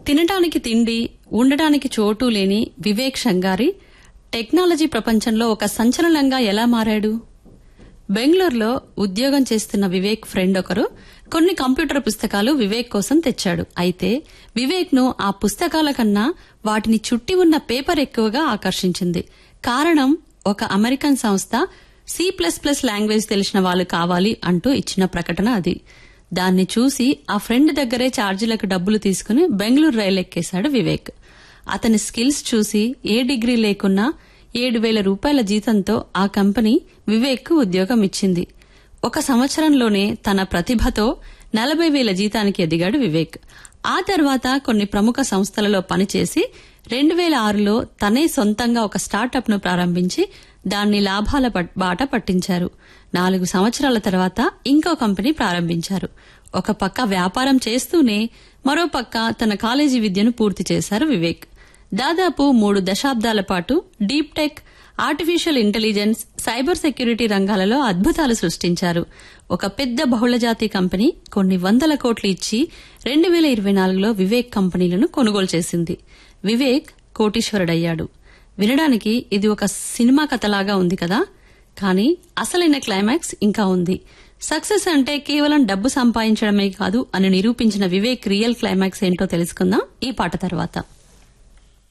తినటానికి తిండి ఉండటానికి చోటు లేని వివేక్ షంగారి టెక్నాలజీ ప్రపంచంలో ఒక సంచలనంగా ఎలా మారాడు బెంగళూరులో ఉద్యోగం చేస్తున్న వివేక్ ఫ్రెండ్ ఒకరు కొన్ని కంప్యూటర్ పుస్తకాలు వివేక్ కోసం తెచ్చాడు అయితే వివేక్ ను ఆ పుస్తకాల కన్నా వాటిని చుట్టి ఉన్న పేపర్ ఎక్కువగా ఆకర్షించింది కారణం ఒక అమెరికన్ సంస్థ సి ప్లస్ ప్లస్ లాంగ్వేజ్ తెలిసిన వాళ్ళు కావాలి అంటూ ఇచ్చిన ప్రకటన అది దాన్ని చూసి ఆ ఫ్రెండ్ దగ్గరే ఛార్జీలకు డబ్బులు తీసుకుని బెంగళూరు రైలు ఎక్కేశాడు వివేక్ అతని స్కిల్స్ చూసి ఏ డిగ్రీ లేకున్నా ఏడు వేల రూపాయల జీతంతో ఆ కంపెనీ వివేక్ కు ఉద్యోగం ఇచ్చింది ఒక సంవత్సరంలోనే తన ప్రతిభతో నలభై వేల జీతానికి ఎదిగాడు వివేక్ ఆ తర్వాత కొన్ని ప్రముఖ సంస్థలలో పనిచేసి రెండు వేల ఆరులో తనే సొంతంగా ఒక స్టార్టప్ ను ప్రారంభించి దాన్ని లాభాల పట్- బాట పట్టించారు నాలుగు సంవత్సరాల తర్వాత ఇంకో కంపెనీ ప్రారంభించారు ఒక పక్క వ్యాపారం చేస్తూనే మరో పక్క తన కాలేజీ విద్యను పూర్తి చేశారు వివేక్ దాదాపు మూడు దశాబ్దాల పాటు deep tech artificial intelligence cyber security రంగాలలో అద్భుతాలు సృష్టించారు ఒక పెద్ద బహుళజాతి కంపెనీ కొన్ని వందల కోట్లు ఇచ్చి రెండు వేల ఇరవై నాలుగులో వివేక్ కంపెనీలను కొనుగోలు చేసింది వివేక్ కోటీశ్వరుడయ్యాడు వినడానికి ఇది ఒక సినిమా కథలాగా ఉంది కదా కానీ అసలైన క్లైమాక్స్ ఇంకా ఉంది సక్సెస్ అంటే కేవలం డబ్బు సంపాదించడమే కాదు అని నిరూపించిన వివేక్ రియల్ క్లైమాక్స్ ఏంటో తెలుసుకుందాం ఈ పాట తర్వాత